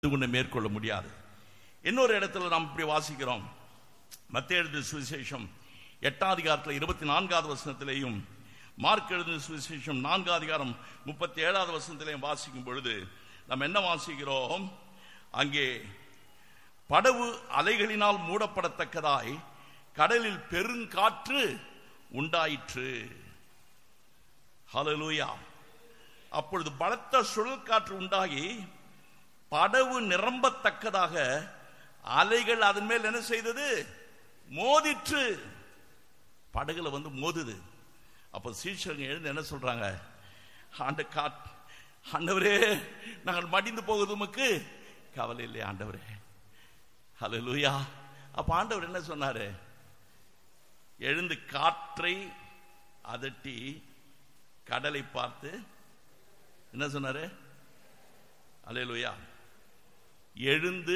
உன்னை மேற்கொள்ள முடியாது இன்னொரு இடத்துல நாம் இப்படி வாசிக்கிறோம் மத்திய எழுதின சுவிசேஷம் எட்டாம் அதிகாரத்தில் இருபத்தி நான்காவது வசனத்திலேயும் மார்க் எழுதின சுவிசேஷம் நான்காம் அதிகாரம் முப்பத்தி ஏழாவது வசனத்திலேயும் வாசிக்கும் பொழுது நாம் என்ன வாசிக்கிறோம் அங்கே படவு அலைகளினால் மூடப்படத்தக்கதாய் கடலில் பெருங்காற்று உண்டாயிற்று ஹalleluya அப்பொழுது பலத்த சுழல் காற்று உண்டாகி படவு நிரம்பத்தக்கதாக அலைகள் அதன் மேல் என்ன செய்தது மோதிற்று படகுல வந்து மோதுது அப்ப சீஷர்கள் எழுந்து என்ன சொல்றாங்க ஆண்ட காட் ஆண்டவரே நாங்கள் மடிந்து போகுது உமக்கு கவலை இல்லையா ஆண்டவரே ஹalleluya அப்ப ஆண்டவர் என்ன சொன்னாரு எழுந்து காற்றை அதட்டி கடலை பார்த்து என்ன சொன்னாரு அலையலுயா எழுந்து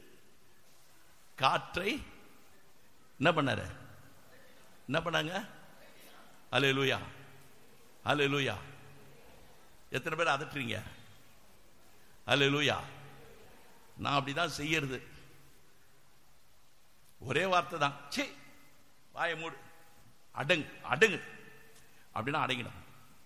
காற்றை என்ன பண்ணாரு என்ன பண்ணாங்க அலையலுயா அலையலுயா எத்தனை பேர் அதட்டுறீங்க அலையலுயா நான் அப்படிதான் செய்யறது ஒரே வார்த்தை தான் சே வாய மூடு அடங்கு அடங்கு அப்படின்னா அடங்கிடும்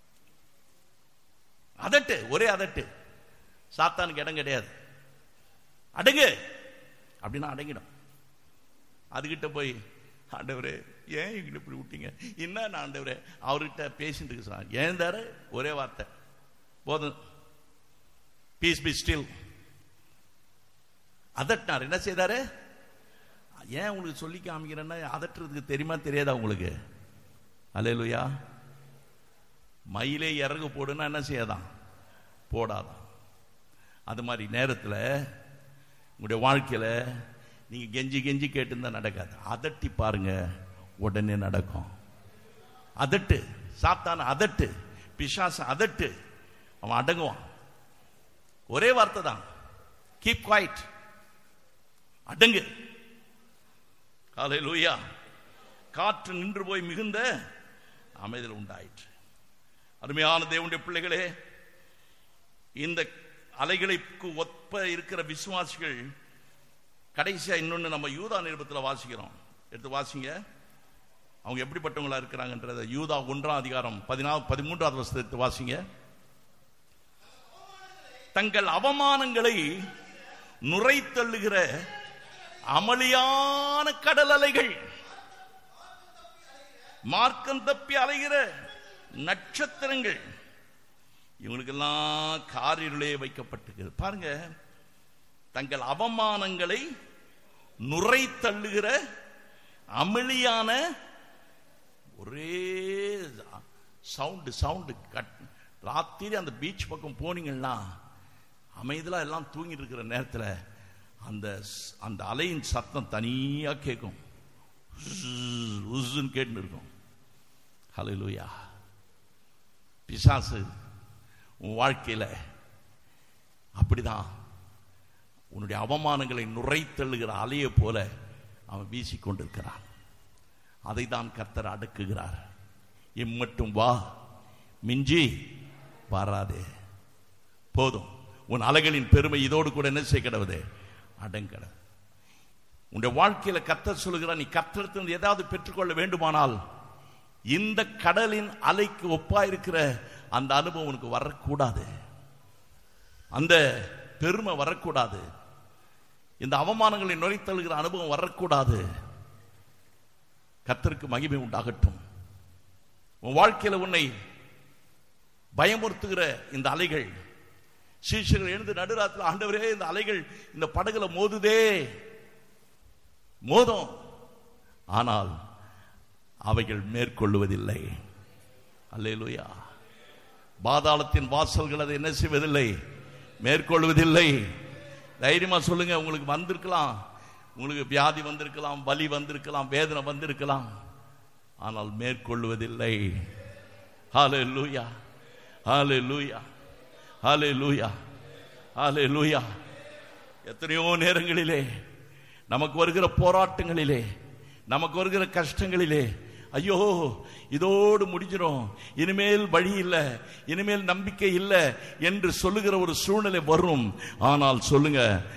அதட்டு ஒரே அதட்டு சாத்தானுக்கு இடம் கிடையாது அடங்கு அப்படின்னா அடங்கிடும் அதுகிட்ட போய் ஆண்டவரே ஏன் எங்கிட்ட இப்படி விட்டீங்க என்ன ஆண்டவரே அவர்கிட்ட பேசிட்டு இருக்கு சொன்னார் ஏன் தாரு ஒரே வார்த்தை போதும் பீஸ் பி ஸ்டில் அதட்டினார் என்ன செய்தாரு ஏன் உங்களுக்கு சொல்லி காமிக்கிறேன்னா அதட்டுறதுக்கு தெரியுமா தெரியாதா உங்களுக்கு அலையலுயா மயிலே இறகு போடுன்னா என்ன செய்யாதான் போடாதான் அது மாதிரி நேரத்தில் உங்களுடைய வாழ்க்கையில் நீங்கள் கெஞ்சி கெஞ்சி கேட்டுருந்தா நடக்காது அதட்டி பாருங்க உடனே நடக்கும் அதட்டு சாத்தான அதட்டு பிசாச அதட்டு அவன் அடங்குவான் ஒரே வார்த்தை தான் கீப் குவாய்ட் அடங்கு காலை லூயா காற்று நின்று போய் மிகுந்த அமைதல் உண்டாயிற்று அருமையான தேவனுடைய பிள்ளைகளே இந்த அலைகளுக்கு ஒப்ப இருக்கிற விசுவாசிகள் கடைசியா இன்னொன்னு நம்ம யூதா நிருபத்தில் வாசிக்கிறோம் எடுத்து வாசிங்க அவங்க எப்படிப்பட்டவங்களா இருக்கிறாங்கன்றத யூதா ஒன்றாம் அதிகாரம் பதினாறு பதிமூன்றாவது வருஷத்தை வாசிங்க தங்கள் அவமானங்களை நுரை தள்ளுகிற அமளியான கடல் அலைகள் மார்க்கம் தப்பி அலைகிற நட்சத்திரங்கள் இவங்களுக்கெல்லாம் காரிருளே வைக்கப்பட்டிருக்கிறது பாருங்க தங்கள் அவமானங்களை நுரை தள்ளுகிற அமிழியான ஒரே சவுண்டு சவுண்டு கட் ராத்திரி அந்த பீச் பக்கம் போனீங்கன்னா அமைதலா எல்லாம் தூங்கிட்டு இருக்கிற நேரத்தில் அந்த அந்த அலையின் சத்தம் தனியா கேட்கும் உஸ்ன்னு கேட்டு இருக்கும் ஹலோ லூயா பிசாசு உன் வாழ்க்கையில் அப்படிதான் உன்னுடைய அவமானங்களை நுரை தள்ளுகிற அலையை போல அவன் வீசிக்கொண்டிருக்கிறான் அதை தான் கர்த்தர் அடக்குகிறார் இம்மட்டும் வா மிஞ்சி பாராதே போதும் உன் அலைகளின் பெருமை இதோடு கூட என்ன செய்ய கிடவுது அடங்கட உன்னுடைய வாழ்க்கையில கத்தர் சொல்லுகிறார் நீ கத்தரத்திலிருந்து ஏதாவது பெற்றுக்கொள்ள வேண்டுமானால் இந்த கடலின் அலைக்கு ஒப்பா இருக்கிற அந்த அனுபவம் உனக்கு வரக்கூடாது அந்த பெருமை வரக்கூடாது இந்த அவமானங்களை நுழைத்தழுகிற அனுபவம் வரக்கூடாது கத்தருக்கு மகிமை உண்டாகட்டும் உன் வாழ்க்கையில உன்னை பயமுறுத்துகிற இந்த அலைகள் சீஷர்கள் எழுந்து நடுராத்தில் ஆண்டவரே இந்த அலைகள் இந்த படகுல மோதுதே மோதும் ஆனால் அவைகள் மேற்கொள்ளுவதில்லை அல்லேலூயா பாதாளத்தின் வாசல்கள் அதை என்ன செய்வதில்லை மேற்கொள்வதில்லை தைரியமா சொல்லுங்க உங்களுக்கு வந்திருக்கலாம் உங்களுக்கு வியாதி வந்திருக்கலாம் வலி வந்திருக்கலாம் வேதனை வந்திருக்கலாம் ஆனால் மேற்கொள்வதில்லை ஹாலே லூயா ஹாலே லூயா ஹாலே லூயா ஹாலே லூயா எத்தனையோ நேரங்களிலே நமக்கு வருகிற போராட்டங்களிலே நமக்கு வருகிற கஷ்டங்களிலே ஐயோ இதோடு முடிஞ்சிடும் இனிமேல் வழி இல்லை இனிமேல் நம்பிக்கை இல்லை என்று சொல்லுகிற ஒரு சூழ்நிலை வரும் ஆனால் சொல்லுங்க